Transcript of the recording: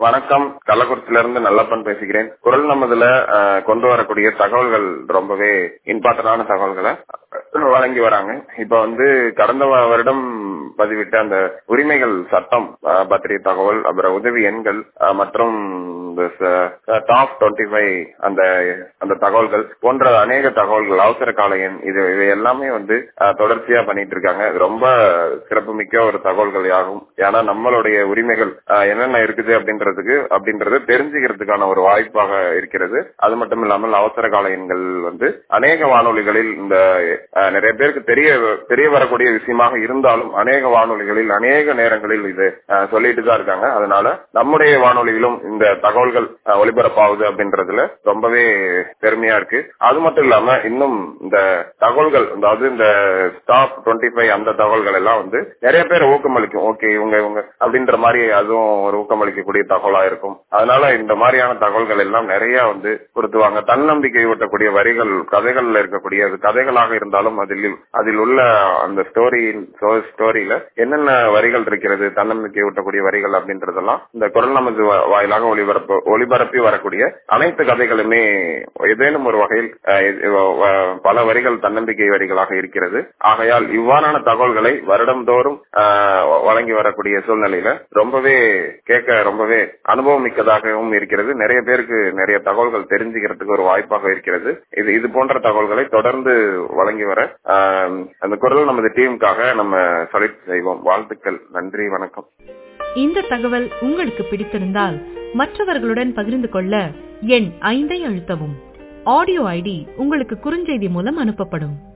வணக்கம் கள்ளக்குறிச்சியில இருந்து நல்லப்பன் பேசுகிறேன் குரல் நமதுல அஹ், கொண்டு வரக்கூடிய தகவல்கள் ரொம்பவே இம்பார்ட்டன்டான தகவல்களை அஹ், வழங்கி வராங்க இப்ப வந்து கடந்த வ- வருடம் பதிவிட்ட அந்த உரிமைகள் சட்டம் அஹ், பற்றிய தகவல் அப்புறம் உதவி எண்கள் அஹ், மற்றும் டாப் டுவெண்ட்டி ஃபைவ் அந்த அந்த தகவல்கள் போன்ற அநேக தகவல்கள் அவசர கால எண் இது இவை எல்லாமே வந்து அஹ், தொடர்ச்சியா பண்ணிட்டு இருக்காங்க இது ரொம்ப சிறப்புமிக்க ஒரு தகவல்கள் ஆகும் ஏன்னா நம்மளுடைய உரிமைகள் அஹ், என்னென்ன இருக்குது அப்படின்றதுக்கு அப்படின்றது தெரிஞ்சுக்கிறதுக்கான ஒரு வாய்ப்பாக இருக்கிறது அது மட்டும் இல்லாமல் அவசர கால எண்கள் வந்து அநேக வானொலிகளில் இந்த அஹ், நிறைய பேருக்கு தெரிய தெரிய வரக்கூடிய விஷயமாக இருந்தாலும் அநேக வானொலிகளில் அநேக நேரங்களில் இது அஹ், சொல்லிட்டு தான் இருக்காங்க அதனால நம்முடைய வானொலியிலும் இந்த தகவல்கள் அஹ், ஒலிபரப்பாகுது அப்படின்றதுல ரொம்பவே பெருமையா இருக்கு அது மட்டும் இல்லாம இன்னும் இந்த தகவல்கள் அதாவது இந்த ஸ்டாப் டுவெண்ட்டி ஃபைவ் அந்த தகவல்கள் எல்லாம் வந்து நிறைய பேர் ஊக்கமளிக்கும் ஓகே இவங்க இவங்க அப்படின்ற மாதிரி அதுவும் ஒரு ஊக்கமளிக்கக்கூடிய தகவலா இருக்கும் அதனால இந்த மாதிரியான தகவல்கள் எல்லாம் நிறைய வந்து கொடுத்துவாங்க தன்னம்பிக்கை ஊட்டக்கூடிய வரிகள் கதைகள்ல இருக்கக்கூடிய அது கதைகளாக இருந்தாலும் அதில் அதில் உள்ள அந்த ஸ்டோரி ஸ்டோரியில என்னென்ன வரிகள் இருக்கிறது தன்னம்பிக்கை ஊட்டக்கூடிய வரிகள் அப்படின்றதெல்லாம் இந்த குரல் நமது வா- வாயிலாக ஒளிபரப்பு ஒளிபரப்பி வரக்கூடிய அனைத்து கதைகளுமே ஏதேனும் ஒரு வகையில் அஹ், இது, அஹ், பல வரிகள் தன்னம்பிக்கை வரிகளாக இருக்கிறது ஆகையால் இவ்வாறான தகவல்களை வருடம்தோறும் அஹ், வழங்கி வரக்கூடிய சூழ்நிலையில ரொம்பவே கேட்க ரொம்பவே அனுபவம் மிக்கதாகவும் இருக்கிறது நிறைய பேருக்கு நிறைய தகவல்கள் தெரிஞ்சுக்கிறதுக்கு ஒரு வாய்ப்பாக இருக்கிறது இது இது போன்ற தகவல்களை தொடர்ந்து வழங்கி வர அஹ், அந்த குரல் நமது டீமுக்காக நம்ம செலக்ட் செய்வோம் வாழ்த்துக்கள் நன்றி வணக்கம் இந்த தகவல் உங்களுக்கு பிடித்திருந்தால் மற்றவர்களுடன் பகிர்ந்து கொள்ள எண் ஐந்தை அழுத்தவும் ஆடியோ ஐடி உங்களுக்கு குறுஞ்செய்தி மூலம் அனுப்பப்படும்